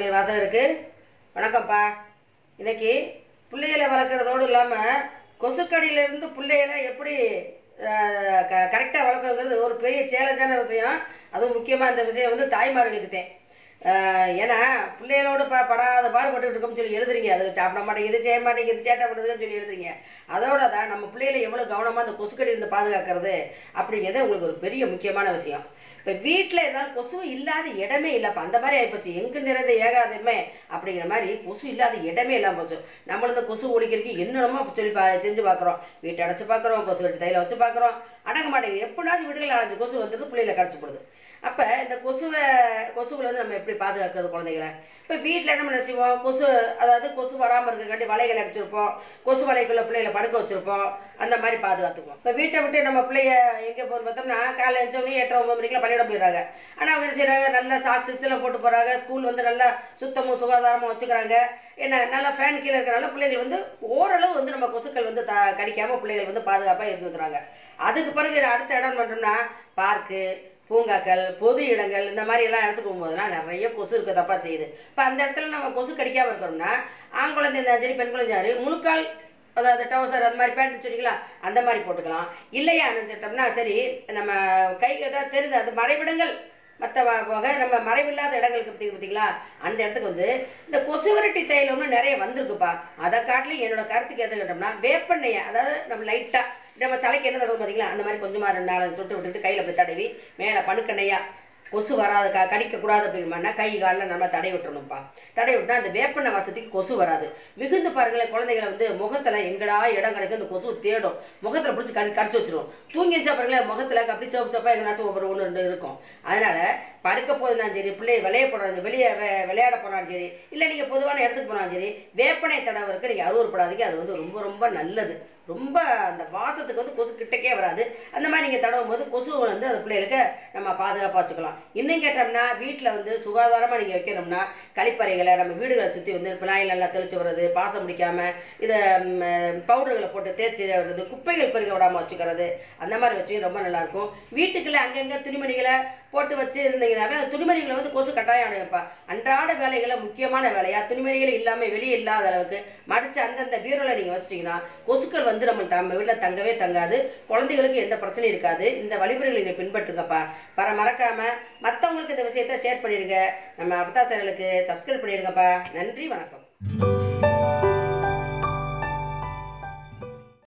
தமிழ் வாசகருக்கு வணக்கம்ப்பா இன்னைக்கு பிள்ளைகளை வளர்க்குறதோடு இல்லாமல் கொசுக்கடியிலேருந்து பிள்ளைகளை எப்படி கரெக்டாக வளர்க்குறதுங்கிறது ஒரு பெரிய சேலஞ்சான விஷயம் அதுவும் முக்கியமாக இந்த விஷயம் வந்து தாய்மார்களுக்கு தான் ஆஹ் ஏன்னா பிள்ளைகளோடு ப படாத பாடுபட்டுக்கிட்டு இருக்கோம்னு சொல்லி எழுதுறீங்க அது சாப்பிட மாட்டேங்குது செய்ய மாட்டேங்குது சேட்டை பண்ணுறதுன்னு சொல்லி எழுதுறீங்க அதோட தான் நம்ம பிள்ளைகளை எவ்வளோ கவனமாக அந்த கொசுக்கடி இருந்து பாதுகாக்கிறது அப்படிங்கிறது உங்களுக்கு ஒரு பெரிய முக்கியமான விஷயம் இப்போ வீட்டில் இருந்தாலும் கொசு இல்லாத இடமே இல்லைப்பா அந்த மாதிரி ஆகிப்போச்சு எங்கே நிறைந்த ஏகாதமே அப்படிங்கிற மாதிரி கொசு இல்லாத இடமே இல்லாமல் போச்சு நம்மள இந்த கொசு ஒழிக்கிறதுக்கு என்னென்னமோ சொல்லி பா செஞ்சு பார்க்குறோம் வீட்டை அடைச்சு பார்க்குறோம் கொசு வெட்டி தையில வச்சு பார்க்குறோம் அடங்க மாட்டேங்குது எப்படினாச்சும் வீடுகளில் அடைஞ்சு கொசு வந்துட்டு பிள்ளைகளை கடிச்சு போடுது அப்போ இந்த கொசுவை கொசுவில் வந்து நம்ம எப்படி பாதுகாக்கிறது குழந்தைகளை இப்போ வீட்டில் என்ன பண்ண செய்வோம் கொசு அதாவது கொசு வராமல் இருக்கக்காண்டி வலைகள் அடிச்சிருப்போம் கொசு வலைக்குள்ள பிள்ளைகளை படுக்க வச்சிருப்போம் அந்த மாதிரி பாதுகாத்துக்குவோம் இப்போ வீட்டை விட்டு நம்ம பிள்ளைய எங்கே போகணும் பார்த்தோம்னா காலைல எழுந்தோடனே எட்டரை ஒம்பது மணிக்கெல்லாம் பள்ளியிடம் போயிடுறாங்க ஆனால் அவங்க என்ன செய்கிறாங்க நல்லா சாக்ஸ் சிக்ஸ் எல்லாம் போட்டு போகிறாங்க ஸ்கூல் வந்து நல்லா சுத்தமும் சுகாதாரமாக வச்சுக்கிறாங்க என்ன நல்லா ஃபேன் கீழே இருக்கிறனால பிள்ளைகள் வந்து ஓரளவு வந்து நம்ம கொசுக்கள் வந்து த கடிக்காமல் பிள்ளைகள் வந்து பாதுகாப்பாக இருந்து வந்துடுறாங்க அதுக்கு பிறகு அடுத்த இடம் பண்ணோம்னா பார்க்கு பூங்காக்கள் பொது இடங்கள் இந்த மாதிரி எல்லாம் இடத்துக்கு போகும்போதுலாம் நிறைய கொசு இருக்க தப்பா செய்யுது இப்போ அந்த இடத்துல நம்ம கொசு கடிக்காம இருக்கணும்னா ஆண் குழந்தை இருந்தாலும் சரி பெண் குழந்தை யாரு முழுக்கால் அதாவது டவுசர் அது மாதிரி பேண்ட் சொன்னீங்களா அந்த மாதிரி போட்டுக்கலாம் இல்லையா நினச்சிட்டோம்னா சரி நம்ம கைக்கு ஏதாவது தெரியுது அது மறைவிடங்கள் மற்ற போக நம்ம மறைவில்லாத இடங்களுக்கு பற்றி பார்த்தீங்களா அந்த இடத்துக்கு வந்து இந்த கொசுவரட்டி தைலம்னு நிறைய வந்திருக்குப்பா அதை காட்டிலும் என்னோட கருத்துக்கு எது கேட்டோம்னா வேப்பெண்ணெயை அதாவது நம்ம லைட்டாக நம்ம தலைக்கு என்ன தடவை பார்த்தீங்களா அந்த மாதிரி கொஞ்சமாக ரெண்டு நாலு சொட்டு விட்டுட்டு கையில் அப்படி தடவி மேலே பணுக்கெண்ணையா கொசு வராது க கடிக்கக்கூடாது அப்படின்னா கை காலில் நம்ம தடை விட்டுறணும்ப்பா தடை விட்டா அந்த வேப்பெண்ணெய் வசதிக்கு கொசு வராது மிகுந்து பாருங்களேன் குழந்தைகளை வந்து முகத்தில் எங்கடா இடம் கிடைக்கும் அந்த கொசு தேடும் முகத்தில் பிடிச்சி கடி கடிச்சு வச்சிரும் தூங்கி வச்சா பாருங்களேன் முகத்தில் அப்படி சோப்பு சோப்பா எங்கேனாச்சும் ஒவ்வொரு ஒன்று ரெண்டு இருக்கும் அதனால படுக்க போதுனாலும் சரி பிள்ளைய விளைய போடுறாங்க வெளியே வெ- விளையாட போனாலும் சரி இல்லை நீங்கள் பொதுவான இடத்துக்கு போனாலும் சரி வேப்பனை தடவருக்கு நீங்கள் அருவறுப்படாதீங்க அது வந்து ரொம்ப ரொம்ப நல்லது ரொம்ப அந்த வாசத்துக்கு வந்து கொசு கிட்டக்கே வராது அந்த மாதிரி நீங்கள் தடவும் போது கொசு வந்து அந்த பிள்ளைகளுக்கு நம்ம பாதுகாப்பாக வச்சுக்கலாம் இன்னும் கேட்டோம்னா வீட்டில் வந்து சுகாதாரமாக நீங்கள் வைக்கணும்னா கழிப்பறைகளை நம்ம வீடுகளை சுற்றி வந்து பிளாயில் நல்லா தெளிச்சு வர்றது பாசம் முடிக்காமல் இதை பவுடர்களை போட்டு தேய்ச்சி வர்றது குப்பைகள் பெருக விடாமல் வச்சுக்கிறது அந்த மாதிரி வச்சு ரொம்ப நல்லாயிருக்கும் வீட்டுக்குள்ளே அங்கங்கே துணிமணிகளை போட்டு வச்சு இருந்தீங்கன்னாவே அந்த துணிமணிகளை வந்து கொசு கட்டாயம் அடையப்பா அன்றாட வேலைகளை முக்கியமான வேலையா துணிமணிகள் இல்லாமல் வெளியே இல்லாத அளவுக்கு மடித்து அந்தந்த பீரோவில் நீங்கள் வச்சிட்டிங்கன்னா கொசுக்கள் வந்து நம்ம நம்ம வீட்டில் தங்கவே தங்காது குழந்தைகளுக்கு எந்த பிரச்சனையும் இருக்காது இந்த வழிமுறைகளை நீங்கள் பின்பற்றுங்கப்பா பர மறக்காமல் மற்றவங்களுக்கு இந்த விஷயத்தை ஷேர் பண்ணிடுங்க நம்ம அபதா சேனலுக்கு சப்ஸ்கிரைப் பண்ணிடுங்கப்பா நன்றி வணக்கம்